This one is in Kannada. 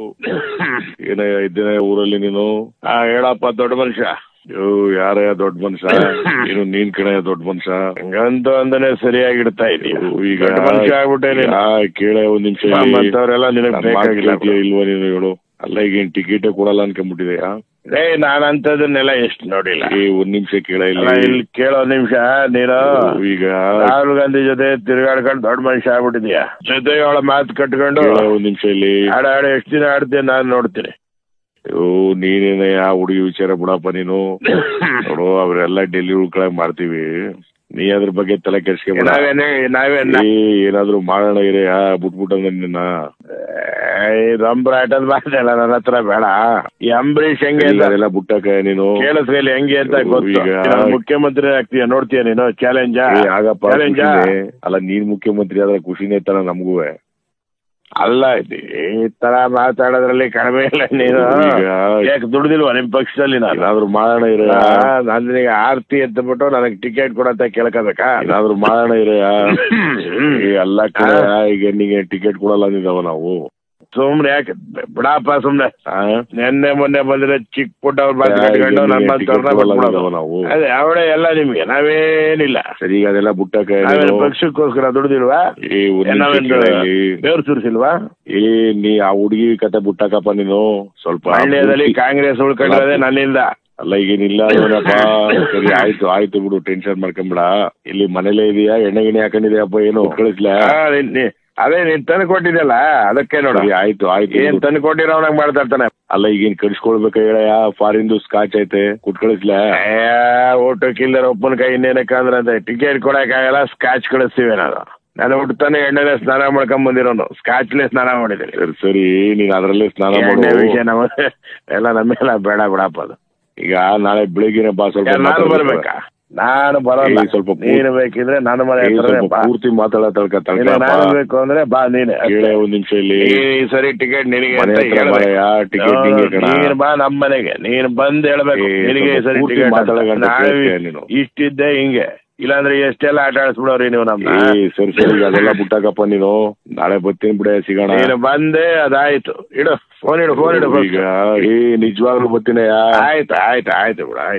ಏನ ಇದ್ದೇನೆ ಊರಲ್ಲಿ ನೀನು ಆ, ಹೇಳಪ್ಪ ದೊಡ್ಡ ಮನುಷ್ಯ ಅಯ್ಯೋ ಯಾರೇ ದೊಡ್ಡ ಮನುಷ್ಯ ನೀನು ನೀನ್ ಕಣೆ ದೊಡ್ಡ ಮನುಷ್ಯ ಹಂಗಂತ ಅಂದನೆ ಸರಿಯಾಗಿಡ್ತಾ ಇದೀಯ ಈಗ ದೊಡ್ಡ ಮನುಷ್ಯ ಆಗ್ಬಿಟ್ಟೆ ನೀನು ಆ, ಕೇಳೆ ಒಂದ್ ನಿಮಿಷ ಹಾ, ಮತ್ತವ್ರೆಲ್ಲ ನಿನಗ್ ಬೇಕಾಗಿಲ್ಲ ಬಿಡು. ಇಲ್ವಾ ನೀನು ಹೇಳು ಅಲ್ಲ ಈಗ ಏನ್ ಟಿಕೆಟ್ ಕೊಡಲ್ಲ ಅನ್ಕೊಂಡ್ಬಿಟ್ಟಿದೆಯಾ ಏ ನಾನ್ ಅಂತದನ್ನೆಲ್ಲ ಎಷ್ಟು ನೋಡಿಲ್ಲ ಏ ಒಂದ್ ನಿಮಿಷ ಕೇಳ ಅಲ್ಲ, ಇಲ್ಲಿ ಇಲ್ಲಿ ಕೇಳೋ ನಿಮಿಷ ನೀನು ಈಗ ರಾಹುಲ್ ಗಾಂಧಿ ಜೊತೆ ತಿರುಗಾಡ್ಕೊಂಡು ದೊಡ್ಡ ಮನುಷ್ಯ ಆಗ್ಬಿಟ್ಟಿದ್ಯಾ ಜೊತೆ ಅವಳ ಮಾತು ಕಟ್ಕೊಂಡು ಕೇಳ ಒಂದ್ ನಿಮಿಷ ಇಲ್ಲಿ ಆಡ ಆಡ ಎಷ್ಟು ದಿನ ಆಡ್ತೀನಿ ನಾನು ನೋಡ್ತೀನಿ ಅಯ್ಯೋ ನೀನೇನ ಆ ಹುಡುಗಿ ವಿಚಾರ ಬಿಡಪ್ಪ ನೀನು ನೋಡು ಅವ್ರೆಲ್ಲ ಡೆಲ್ಲಿ ಉಳ್ಕೊಳಕ್ ಮಾಡ್ತೀವಿ ನೀ ಅದ್ರ ಬಗ್ಗೆ ತಲೆ ಕೆಡ್ಸ್ಕೊಬೇಡ ನಾವೇನೇ ನಾವೇನ ಏ ಏನಾದ್ರು ಮಾಡೋಣ ಇರೇ ಆ ಬಿಟ್ಬಿಟ್ಟ ನಿನ್ನ ರಂಬ್ರಾಟದ ಮಾತಲ್ಲ ನನ್ನ ಹತ್ರ ಬೇಡ ಈ ಅಂಬರೀಷ್ ಹೆಂಗೆ ಇಲ್ಲ, ಅಂತ ಅದೆಲ್ಲ ಬಿಟ್ಟಕ ನೀನು ಕೇಳಿಸ್ರಲ್ಲಿ ಹೆಂಗೆ ಅಂತ ಗೊತ್ತು ಈಗ- ನಾನು ಮುಖ್ಯಮಂತ್ರಿ ಆಗ್ತೀಯ ನೋಡ್ತೀಯ ನೀನು ಚಾಲೆಂಜ ಏ, ಆಗಪ್ಪ ಚಾಲೆಂಜ ಖುಷಿನೇ. ಅಲ್ಲ ನೀನ್ ಮುಖ್ಯಮಂತ್ರಿ ಆದ್ರೆ ಖುಷಿನೇ ತರ ನಮಗೂ ಅಲ್ಲ ಇದು ಈ ತರ ಮಾತಾಡೋದ್ರಲ್ಲಿ ಕಡಿಮೆ ಇಲ್ಲ ನೀನು ಈಗ ಯಾಕೆ ದುಡ್ದಿಲ್ವಾ ನಿಮ್ ಪಕ್ಷದಲ್ಲಿ ನಾನು ಏನಾದ್ರು ಮಾಡೋಣ ಇರ ನಾನು ನಿನಗೆ ಆರ್ತಿ ಎತ್ಬಿಟ್ಟು ನನಗೆ ಟಿಕೆಟ್ ಕೊಡಂತ ಕೇಳ್ಕೋಬೇಕಾ ಏನಾದ್ರು ಮಾಡೋಣ ಇರ ಎಲ್ಲ ಕಡೆ ಈಗ ನಿಂಗೆ ಟಿಕೆಟ್ ಕೊಡಲ್ಲ ಅಂದಿದ್ದಾವ ನಾವು ಸುಮ್ನೆ ಯಾಕೆ ಬಿಡಪ್ಪ ಸುಮ್ನೆ ಆ? ನೆನ್ನೆ ಮೊನ್ನೆ ಬಂದ್ರೆ ಚಿಕ್ಕ ಪುಟ್ಟ ಅವ್ರ ಮಾತು ಈಗ ಕಟ್ಕೊಂಡು ನಿಂಗೆ ನಮ್ಮ ticket ತೋರ್ನ ಕೊಡಲ್ಲ ಬಿಟ್ಬಿಡೋದು. ಅಂದಿದ್ದಾವ ನಾವು ಅದೇ ಅವಳೇ ಎಲ್ಲ ನಿಮ್ಗೆ ನಾವೇನಿಲ್ಲ ಸರಿ ಈಗ ಅದೆಲ್ಲ ಬಿಟ್ಟಕ ನಾವೇನು ನೀನು ಪಕ್ಷಕ್ಕೋಸ್ಕರ ದುಡ್ದಿಲ್ವಾ ಏ ಒಂದ್ ನಿಮಿಷ ನಾವೇನು ಕೇಳ ಇಲ್ಲಿ. ಬೇವ್ರು ಸುರಿಸಿಲ್ವಾ ಏ ನೀ ಆ ಹುಡುಗಿ ಕತೆ ಬಿಟ್ಟಕಪ್ಪ ನೀನು ಸ್ವಲ್ಪ ಮಂಡ್ಯದಲ್ಲಿ ಕಾಂಗ್ರೆಸ್ ಉಳ್ಕೊಂಡಿರೋದೇ ನನ್ನಿಂದ ಅಲ್ಲ ಈಗೇನಿಲ್ಲ ಏನಪ್ಪ ಸರಿ ಆಯ್ತು ಆಯ್ತು ಬಿಡು ಟೆನ್ಷನ್ ಮಾಡ್ಕೊಂಬಿಡ ಇಲ್ಲಿ ಮನೇಲೇ ಇದೆಯಾ ಎಣ್ಣೆ ಗಿಣ್ಣೆ ಹಾಕೊಂಡಿದ್ಯಪ್ಪ ಏನು ಕಳಿಸ್ಲಾ ಆ, ನೀನ್- ನೀ- ಅದೇ ನೀನ್ ತಂದು ಕೊಟ್ಟಿದ್ಯಲ್ಲ ಅದಕ್ಕೆ ನೋಡ ಸರಿ ಆಯ್ತು ಆಯ್ತು ಏನ್ ಬಿಡು. ತಂದು ಕೊಟ್ಟಿರೋನಾಗ ಮಾಡ್ತಾ ಇರ್ತಾನೆ ಅಲ್ಲ ಈಗೇನ್ ಕಳ್ಸ್ಕೊಳ್ಬೇಕ ಹೇಳಯ್ಯ ಫಾರಿಂದು ಸ್ಕಾಚ್ ಐತೆ ಕುಟ್ ಕಳಿಸ್ಲಾ ಊಟ ಕಿಲ್ಲರ್ ಒಪ್ಪನ ಕೈ ಇನ್ನೇನಕ್ಕ ಅಂದ್ರೆ ಟಿಕೆಟ್ ಕೊಡಕ್ಕಾಗಲ್ಲ ಸ್ಕಾಚ್ ಕಳಿಸ್ತೀವಿ ನಾನು ನಾನು ಹುಟ್ಟತಾನೆ ಎಣ್ಣೆಲೆ ಸ್ನಾನ ಮಾಡ್ಕೊಂಡ್ ಬಂದಿರೋನು ಸ್ಕಾಚ್ಲೆ ಸ್ನಾನ ಮಾಡಿದ್ದೀನಿ ಸರಿ ಸರಿ ನೀನ್ ಅದ್ರಲ್ಲೇ ಸ್ನಾನ ಎಣ್ಣೆ ಮಾಡು ವಿಷಯ ನಮ್ಮ ಎಲ್ಲ ನಮ್ಮೆಲ್ಲ ಬೇಡ ಬಿಡಪ್ಪ ಅದು ಈಗ ನಾಳೆ ಬೆಳಿಗ್ಗೆ ಬಾ ಸ್ವಲ್ಪ ನಾನು ಮಾತಾಡ್ಬೇಕು. ಬರ್ಬೇಕಾ ನಾನು ಬರೋಲ್ಲ ಏ, ಸ್ವಲ್ಪ ಪೂ- ನೀನು ಬೇಕಿದ್ರೆ ನಾನು ಮನೆ ಏ, ಹತ್ರನೇ ಸ್ವಲ್ಪ ಬಾ ಪೂರ್ತಿ ಮಾತಾಡ ತಳ್ಕ ನಿನಗೆ ತಳ್ಕ ನಾನು ಬೇಕು ಅಂದ್ರೆ ಬಾ ನೀನೆ ಕೇಳೆ ಒಂದ್ ನಿಮಿಷ ಇಲ್ಲಿ ಈ ಸರಿ ಟಿಕೆಟ್ ನಿನಗೆ ಮನೆ ಅಂತ ಹತ್ರ ಹೇಳ್ಬೇಕು. ಬಾರಯ್ಯ, ಟಿಕೆಟ್ ನಿಂಗೆ ಕಣ. ನೀನು ಬಾ ನಮ್ಮ ಮನೆಗೆ ನೀನು ಬಂದ್ ಹೇಳ್ಬೇಕು ಏ, ನಿನಗೆ ಈ ಸ್ವಲ್ಪ ಸರಿ ಪೂರ್ತಿ ಟಿಕೆಟ್ ಮಾತಾಡೋ ಗಂಟ ನಾಳೆ ಕೇಳ್ತೀಯ ನೀನು. ಇಷ್ಟಿದ್ದೆ ಹಿಂಗೆ ಇಲ್ಲಾಂದ್ರೆ ಎಷ್ಟೆಲ್ಲ ಆಟ ಆಡಿಸ್ಬಿಡೋರಿ ನೀವು ನಮ್ನ ಏ ಸರಿ ಸರಿ ಈಗ ಅದೆಲ್ಲ ಬಿಟ್ಟಾಕಪ್ಪ ನೀನು ನಾಳೆ ಬರ್ತೀನಿ ಬಿಡೆ ಸಿಗೋಣ ನೀನು ಬಂದೆ ಅದಾಯ್ತು ಇಡು ಫೋನ್ ಇಡು ಫೋನ್ ಇಡು ಈಗ ಏ ನಿಜವಾಗ್ಲೂ ಬರ್ತೀನಯ್ಯ ಆಯ್ತು ಆಯ್ತು ಆಯ್ತು ಬಿಡು ಆಯ್ತು